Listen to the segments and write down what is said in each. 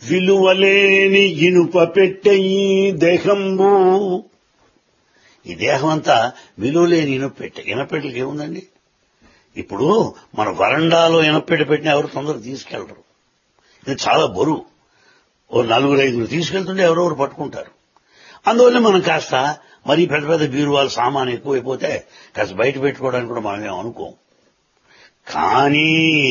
విలువలేని ఇనుప పెట్టెయి దేహంబు ఈ దేహం అంతా విలువలేని ఇనుపెట్టె ఇనపెట్టెలకి ఏముందండి ఇప్పుడు మన వరండాలో ఇనపెట్టె పెట్టిన ఎవరు తొందరగా తీసుకెళ్లరు ఇది చాలా బరువు ఓ నలుగురు ఐదుగురు తీసుకెళ్తుంటే ఎవరెవరు పట్టుకుంటారు అందువల్ల మనం కాస్త మరీ పెద్ద పెద్ద బీరువాలు సామాన్ ఎక్కువైపోతే కాస్త బయట పెట్టుకోవడానికి కూడా మనం ఏం అనుకోం కానీ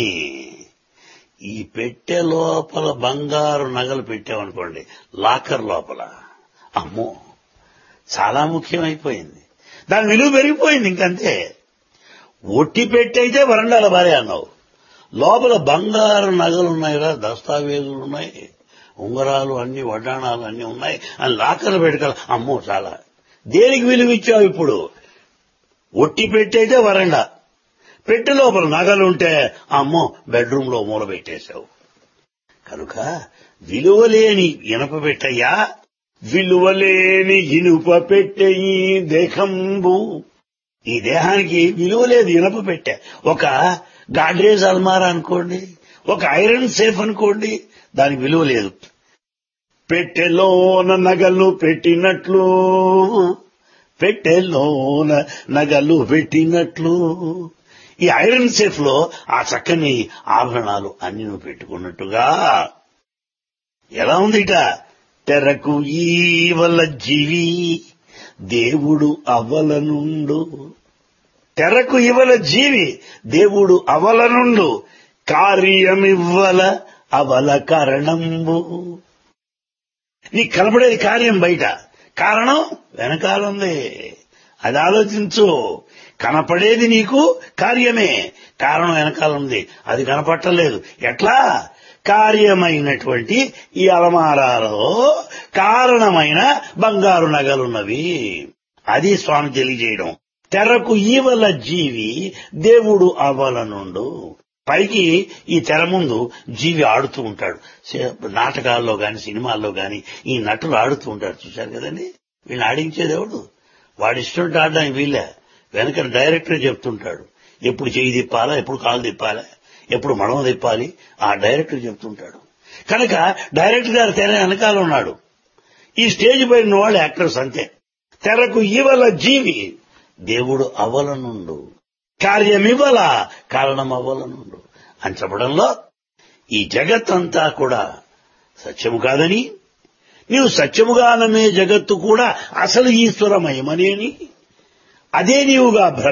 ఈ పెట్టె లోపల బంగారు నగలు పెట్టామనుకోండి లాకర్ లోపల అమ్మో చాలా ముఖ్యమైపోయింది దాని విలువ పెరిగిపోయింది ఇంకంతే ఒట్టి పెట్టయితే వరండాల భార్య అన్నావు లోపల బంగారు నగలు ఉన్నాయిరా దస్తావేజులు ఉన్నాయి ఉంగరాలు అన్ని వడ్డాణాలు అన్ని ఉన్నాయి అని లాకర్లు పెట్టుకోవాలి అమ్మో చాలా దేనికి విలువ ఇచ్చావు ఇప్పుడు ఒట్టి పెట్టయితే వరండా పెట్టె లోపల నగలుంటే అమ్మో బెడ్రూమ్ లో మూల పెట్టేశావు కనుక విలువలేని ఇనప పెట్టయ్యా విలువలేని ఇనుప పెట్టెయి దేహంబు ఈ దేహానికి విలువ లేదు ఇనప పెట్టె ఒక గాడ్రేజ్ అల్మారా అనుకోండి ఒక ఐరన్ సేఫ్ అనుకోండి దానికి విలువ లేదు పెట్టెలోన నగలు పెట్టినట్లు పెట్టెలోన నగలు పెట్టినట్లు ఈ ఐరన్ సేఫ్ లో ఆ చక్కని ఆభరణాలు అన్ని నువ్వు పెట్టుకున్నట్టుగా ఎలా ఉంది ఇట తెరకు ఈవల జీవి దేవుడు అవలనుండు తెరకు ఇవల జీవి దేవుడు అవలనుండు కార్యమివ్వల అవల కారణంబు నీకు కనపడేది కార్యం బయట కారణం వెనకాలంది అది ఆలోచించు కనపడేది నీకు కార్యమే కారణం వెనకాలంది అది కనపట్టలేదు ఎట్లా కార్యమైనటువంటి ఈ అలమారాలో కారణమైన బంగారు నగలున్నవి అది స్వామి తెలియజేయడం తెరకు ఈవల జీవి దేవుడు అవలనుండు పైకి ఈ తెర ముందు జీవి ఆడుతూ ఉంటాడు నాటకాల్లో గాని సినిమాల్లో గాని ఈ నటులు ఆడుతూ ఉంటారు చూశారు కదండి వీళ్ళు ఆడించేది ఎవడు వాడి ఇష్టం ఆడడానికి వీళ్ళే వెనక డైరెక్టర్ చెప్తుంటాడు ఎప్పుడు చేయి తిప్పాలా ఎప్పుడు కాలు తిప్పాలా ఎప్పుడు మడమ తిప్పాలి ఆ డైరెక్టర్ చెప్తుంటాడు కనుక డైరెక్టర్ గారు తెర వెనకాల ఉన్నాడు ఈ స్టేజ్ పైన వాళ్ళు యాక్టర్స్ అంతే తెరకు ఇవల జీవి దేవుడు అవలనుండు కార్యమివల కారణం అవలనుండు అని చెప్పడంలో ఈ జగత్తంతా కూడా సత్యము కాదని నీవు సత్యముగా నమ్మే జగత్తు కూడా అసలు ఈశ్వరమయమని అని అదే నీవుగా భ్రమ